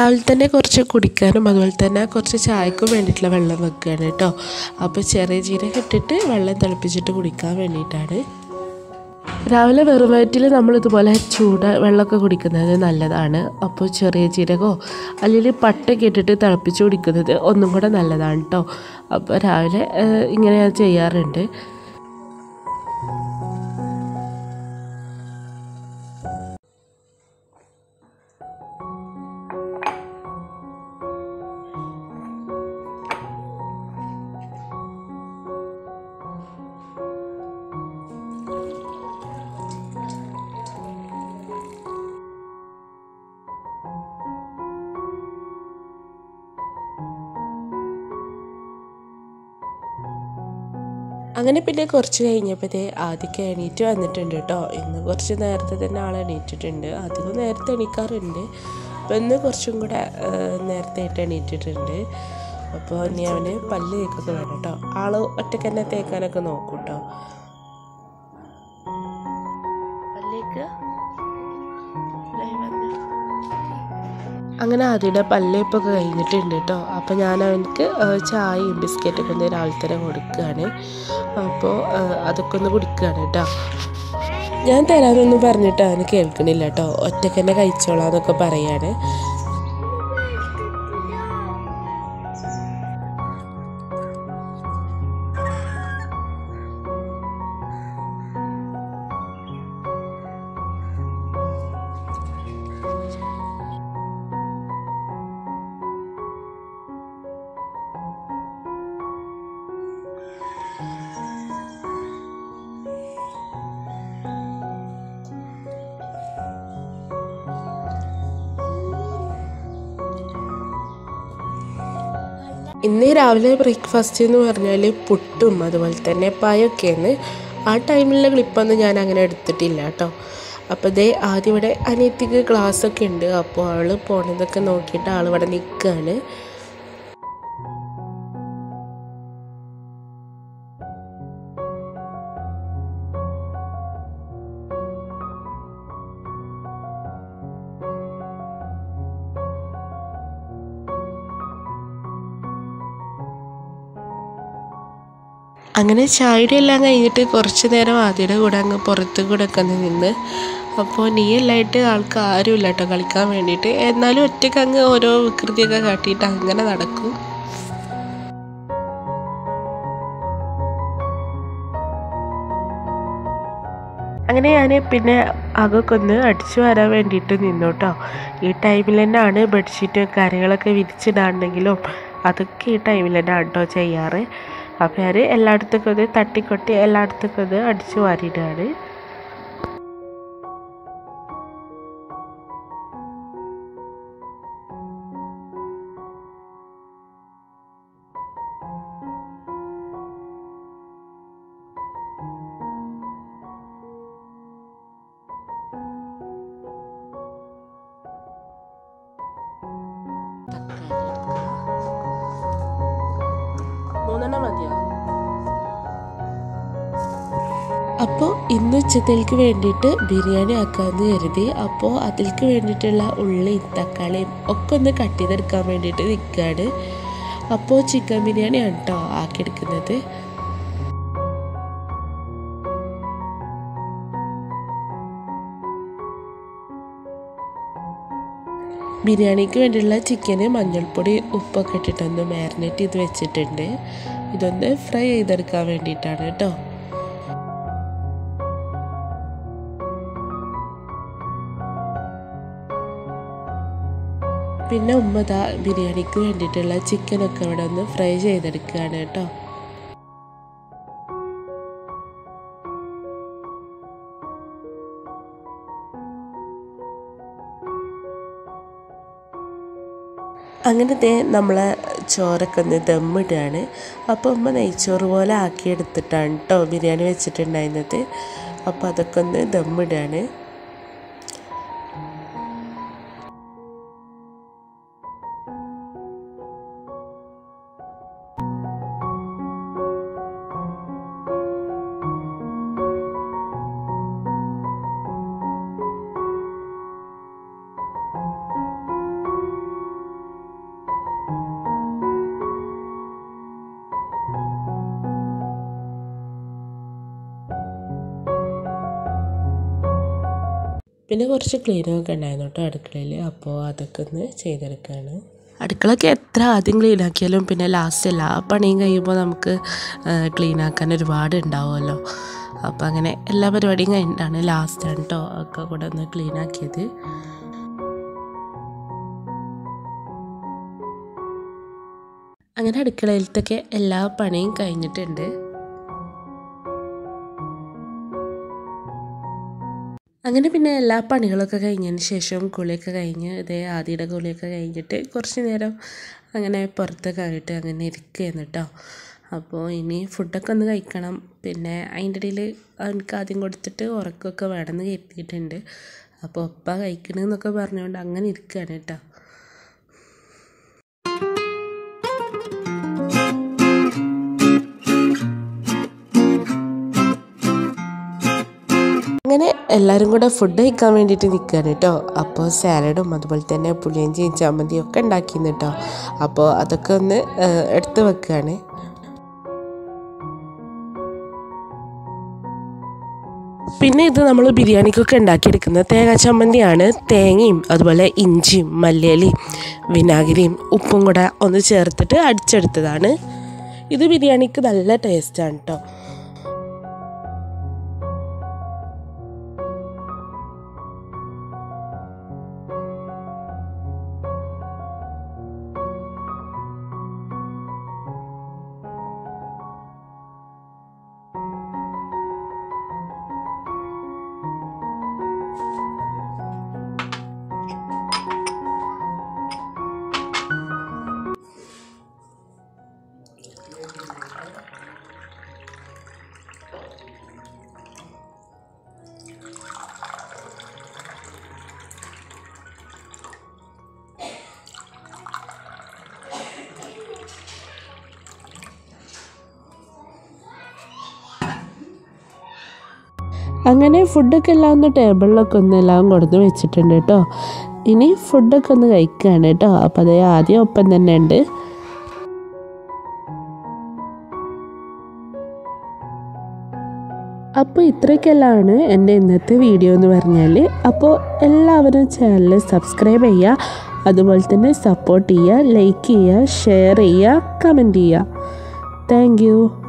രാവിലെ തന്നെ കുറച്ച് കുടിക്കാനും അതുപോലെ തന്നെ കുറച്ച് ചായക്കും വേണ്ടിയിട്ടുള്ള വെള്ളം വെക്കുകയാണ് കേട്ടോ അപ്പോൾ ചെറിയ ജീരകം ഇട്ടിട്ട് വെള്ളം തിളപ്പിച്ചിട്ട് കുടിക്കാൻ വേണ്ടിയിട്ടാണ് രാവിലെ വെറും വയറ്റിൽ നമ്മൾ ഇതുപോലെ ചൂട് വെള്ളമൊക്കെ കുടിക്കുന്നത് നല്ലതാണ് അപ്പോൾ ചെറിയ ജീരകമോ അല്ലെങ്കിൽ പട്ടൊക്കെ ഇട്ടിട്ട് തിളപ്പിച്ച് കുടിക്കുന്നത് ഒന്നും കൂടെ നല്ലതാണ് കേട്ടോ അപ്പോൾ രാവിലെ ഏഹ്, ഇങ്ങനെ ഞാൻ ചെയ്യാറുണ്ട് അങ്ങനെ പിന്നെ കുറച്ച് കഴിഞ്ഞപ്പോഴത്തേ ആദ്യമൊക്കെ എണീറ്റ് വന്നിട്ടുണ്ട് കേട്ടോ ഇന്ന് കുറച്ച് നേരത്തെ തന്നെ ആൾ എണീറ്റിട്ടുണ്ട് അധികം നേരത്തെ എണീക്കാറുണ്ട് അപ്പോൾ ഇന്ന് കുറച്ചും കൂടെ ആ, നേരത്തെ ആയിട്ട് എണീറ്റിട്ടുണ്ട് അപ്പോൾ ഇനി അവന് പല്ല് തേക്കൊക്കെ വേണം കേട്ടോ ആൾ ഒറ്റയ്ക്ക് തന്നെ തേക്കാനൊക്കെ നോക്കും കേട്ടോ പല്ലേക്ക് അങ്ങനെ അതിയുടെ പല്ലേപ്പൊക്കെ കഴിഞ്ഞിട്ടുണ്ട് കേട്ടോ അപ്പോൾ ഞാൻ അവനക്ക് ആ, ചായയും ബിസ്ക്കറ്റൊക്കെ ഒന്ന് രാവിലെ തന്നെ കൊടുക്കുകയാണ് അപ്പോൾ ആ, അതൊക്കെ ഒന്ന് കുടിക്കുകയാണ് കേട്ടോ ഞാൻ തരാമെന്നൊന്നും പറഞ്ഞിട്ട് അവന് കേൾക്കണില്ല കേട്ടോ ഒറ്റയ്ക്ക് തന്നെ കഴിച്ചോളാം എന്നൊക്കെ പറയാണ് ഇന്ന് രാവിലെ ബ്രേക്ക്ഫാസ്റ്റ് എന്ന് പറഞ്ഞാൽ പുട്ടും അതുപോലെ തന്നെ പായൊക്കെയാണ് ആ ടൈമിലുള്ള ക്ലിപ്പൊന്നും ഞാൻ അങ്ങനെ എടുത്തിട്ടില്ല കേട്ടോ അപ്പോൾ ദേ ആദ്യം ഇവിടെ അനിയത്തിക്ക് ക്ലാസ് ഒക്കെ ഉണ്ട് അപ്പോൾ അവൾ പോണതൊക്കെ നോക്കിയിട്ട് ആൾ ഇവിടെ നിൽക്കുകയാണ് അങ്ങനെ ചായയുടെ എല്ലാം കഴിഞ്ഞിട്ട് കുറച്ച് നേരം ആദ്യയുടെ കൂടെ അങ്ങ് പുറത്ത് കൂടെ ഒക്കെ ഒന്ന് നിന്ന് അപ്പോൾ നീയല്ലായിട്ട് ആൾക്ക് ആരുമില്ല കേട്ടോ കളിക്കാൻ വേണ്ടിയിട്ട് എന്നാലും ഒറ്റയ്ക്ക് അങ്ങ് ഓരോ വികൃതിയൊക്കെ കാട്ടിയിട്ട് അങ്ങനെ നടക്കും അങ്ങനെ ഞാൻ പിന്നെ അകൊക്കെ ഒന്ന് അടിച്ചു വരാൻ വേണ്ടിയിട്ട് നിന്നു കേട്ടോ ഈ ടൈമിൽ തന്നെയാണ് ബെഡ്ഷീറ്റ് കാര്യങ്ങളൊക്കെ വിരിച്ചിടാണ്ടെങ്കിലും അതൊക്കെ ഈ ടൈമിൽ തന്നെയാണ് കേട്ടോ ചെയ്യാറ് അപ്പോൾ ഞാൻ എല്ലായിടത്തേക്കും ഒന്ന് തട്ടിക്കൊട്ടി എല്ലായിടത്തേക്കും ഒന്ന് അടിച്ചു വാരിയിടുകയാണ് മൂന്നെണ്ണം മതിയോ അപ്പോൾ ഇന്ന് ഉച്ചത്തേക്ക് വേണ്ടിയിട്ട് ബിരിയാണി ആക്കാമെന്ന് കരുതി അപ്പോൾ അതിലേക്ക് വേണ്ടിയിട്ടുള്ള ഉള്ളിയും തക്കാളിയും ഒക്കെ ഒന്ന് കട്ട് ചെയ്തെടുക്കാൻ വേണ്ടിയിട്ട് നിൽക്കുകയാണ് അപ്പോൾ ചിക്കൻ ബിരിയാണിയാണ് കേട്ടോ ആക്കിയെടുക്കുന്നത് ബിരിയാണിക്ക് വേണ്ടിയുള്ള ചിക്കന് മഞ്ഞൾപ്പൊടി ഉപ്പൊക്കെ ഇട്ടിട്ടൊന്ന് മാരിനേറ്റ് ചെയ്ത് വെച്ചിട്ടുണ്ട് ഇതൊന്ന് ഫ്രൈ ചെയ്തെടുക്കാൻ വേണ്ടിയിട്ടാണ് കേട്ടോ പിന്നെ ഉമ്മ ദാ ബിരിയാണിക്ക് വേണ്ടിയിട്ടുള്ള ചിക്കനൊക്കെ ഇവിടെ ഒന്ന് ഫ്രൈ ചെയ്തെടുക്കുകയാണ് കേട്ടോ അങ്ങനെ ദേ നമ്മളെ ചോറൊക്കെ ഒന്ന് ദമ്മിടുകയാണ് അപ്പോൾ ഉമ്മ നെയ്ച്ചോറ് പോലെ ആക്കിയെടുത്തിട്ടാണ് കേട്ടോ ബിരിയാണി വെച്ചിട്ടുണ്ടായിരുന്നത് അപ്പോൾ അതൊക്കെ ഒന്ന് ദമ്മിടുകയാണ് പിന്നെ കുറച്ച് ക്ലീനൊക്കെ ഉണ്ടായിരുന്നു കേട്ടോ അടുക്കളയിൽ അപ്പോൾ അതൊക്കെ ഒന്ന് ചെയ്തെടുക്കുകയാണ് അടുക്കളയൊക്കെ എത്ര ആദ്യം ക്ലീൻ ആക്കിയാലും പിന്നെ ലാസ്റ്റ് എല്ലാ പണിയും കഴിയുമ്പോൾ നമുക്ക് ക്ലീൻ ആക്കാൻ ഒരുപാട് ഉണ്ടാവുമല്ലോ അപ്പോൾ അങ്ങനെ എല്ലാ പരിപാടിയും കഴിഞ്ഞിട്ടാണ് ലാസ്റ്റാണ് കേട്ടോ ഒക്കെ കൂടെ ഒന്ന് ക്ലീൻ ആക്കിയത് അങ്ങനെ അടുക്കളയിലത്തൊക്കെ എല്ലാ പണിയും കഴിഞ്ഞിട്ടുണ്ട് അങ്ങനെ പിന്നെ എല്ലാ പണികളൊക്കെ കഴിഞ്ഞതിന് ശേഷം കുളിയൊക്കെ കഴിഞ്ഞ് ഇതേ ആദ്യയുടെ കുളിയൊക്കെ കഴിഞ്ഞിട്ട് കുറച്ച് നേരം അങ്ങനെ പുറത്തൊക്കെ ആയിട്ട് അങ്ങനെ ഇരിക്കുകയായിരുന്നു കേട്ടോ അപ്പോൾ ഇനി ഫുഡൊക്കെ ഒന്ന് കഴിക്കണം പിന്നെ അതിൻ്റെ ഇടയിൽ അവനക്ക് ആദ്യം കൊടുത്തിട്ട് ഉറക്കമൊക്കെ വേണമെന്ന് കരുതിയിട്ടുണ്ട് അപ്പോൾ ഒപ്പ കഴിക്കണമെന്നൊക്കെ പറഞ്ഞുകൊണ്ട് അങ്ങനെ ഇരിക്കുകയാണ് കേട്ടോ അങ്ങനെ എല്ലാവരും കൂടെ ഫുഡ് കഴിക്കാൻ വേണ്ടിയിട്ട് നിൽക്കുകയാണ് കേട്ടോ അപ്പോൾ സാലഡും അതുപോലെ തന്നെ പുളിയഞ്ചിയും ചമ്മന്തിയും ഒക്കെ ഉണ്ടാക്കിയിരുന്നു കേട്ടോ അപ്പോൾ അതൊക്കെ ഒന്ന് എടുത്ത് വെക്കുകയാണ് പിന്നെ ഇത് നമ്മൾ ബിരിയാണിക്കൊക്കെ ഉണ്ടാക്കിയെടുക്കുന്ന തേങ്ങാ ചമ്മന്തിയാണ് തേങ്ങയും അതുപോലെ ഇഞ്ചിയും മല്ലിയിലയും വിനാഗിരിയും ഉപ്പും കൂടെ ഒന്ന് ചേർത്തിട്ട് അടിച്ചെടുത്തതാണ് ഇത് ബിരിയാണിക്ക് നല്ല ടേസ്റ്റാണ് കേട്ടോ അങ്ങനെ ഫുഡൊക്കെ എല്ലാം ഒന്ന് ടേബിളിലൊക്കെ ഒന്ന് എല്ലാം കൊടുത്ത് വെച്ചിട്ടുണ്ട് കേട്ടോ ഇനി ഫുഡൊക്കെ ഒന്ന് കഴിക്കുകയാണ് കേട്ടോ അപ്പോൾ അതേ ആദ്യം ഒപ്പം തന്നെ ഉണ്ട് അപ്പോൾ ഇത്രയൊക്കെല്ലാണ് എൻ്റെ ഇന്നത്തെ വീഡിയോ എന്ന് പറഞ്ഞാൽ അപ്പോൾ എല്ലാവരും ചാനൽ സബ്സ്ക്രൈബ് ചെയ്യുക അതുപോലെ തന്നെ സപ്പോർട്ട് ചെയ്യുക ലൈക്ക് ചെയ്യുക ഷെയർ ചെയ്യുക കമൻറ്റ് ചെയ്യുക താങ്ക്